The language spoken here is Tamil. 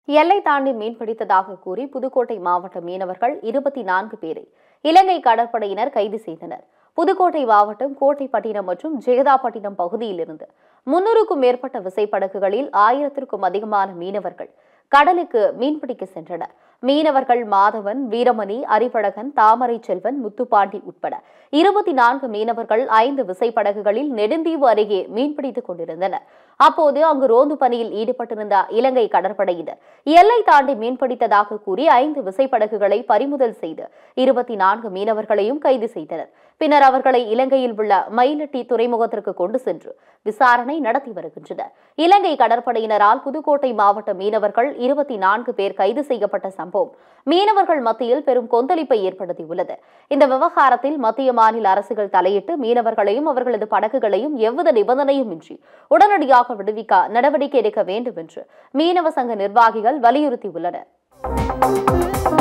எல்லை தாண்டி மீன்பிடித்ததாக கூறி புதுக்கோட்டை மாவட்ட மீனவர்கள் இருபத்தி நான்கு பேரை இலங்கை கடற்படையினர் கைது செய்தனர் புதுக்கோட்டை மாவட்டம் கோட்டைப்பட்டினம் மற்றும் ஜெகதாப்பட்டினம் பகுதியிலிருந்து முன்னூறுக்கும் மேற்பட்ட விசைப்படகுகளில் ஆயிரத்திற்கும் அதிகமான மீனவர்கள் கடலுக்கு மீன்பிடிக்க சென்றனர் மீனவர்கள் மாதவன் வீரமணி அறிவழகன் தாமரை செல்வன் முத்துப்பாண்டி உட்பட இருபத்தி நான்கு மீனவர்கள் ஐந்து விசைப்படகுகளில் நெடுந்தீவு அருகே மீன்பிடித்துக் கொண்டிருந்தனர் அப்போது அங்கு ரோந்து பணியில் ஈடுபட்டிருந்த இலங்கை கடற்படையினர் எல்லை தாண்டி மீன்பிடித்ததாக கூறி ஐந்து விசைப்படகுகளை பறிமுதல் செய்து இருபத்தி நான்கு மீனவர்களையும் கைது செய்தனர் பின்னர் அவர்களை இலங்கையில் உள்ள மயிலட்டி துறைமுகத்திற்கு கொண்டு சென்று விசாரணை நடத்தி வருகின்றனர் இலங்கை கடற்படையினரால் புதுக்கோட்டை மாவட்ட மீனவர்கள் இருபத்தி நான்கு பேர் கைது செய்யப்பட்ட சம்பவம் மீனவர்கள் மத்தியில் பெரும் கொந்தளிப்பை ஏற்படுத்தியுள்ளது இந்த விவகாரத்தில் மத்திய மாநில அரசுகள் தலையிட்டு மீனவர்களையும் அவர்களது படகுகளையும் எவ்வித நிபந்தனையும் இன்றி உடனடியாக விடுவிக்க நடவடிக்கை எடுக்க வேண்டும் என்று மீனவ சங்க நிர்வாகிகள் வலியுறுத்தியுள்ளனர்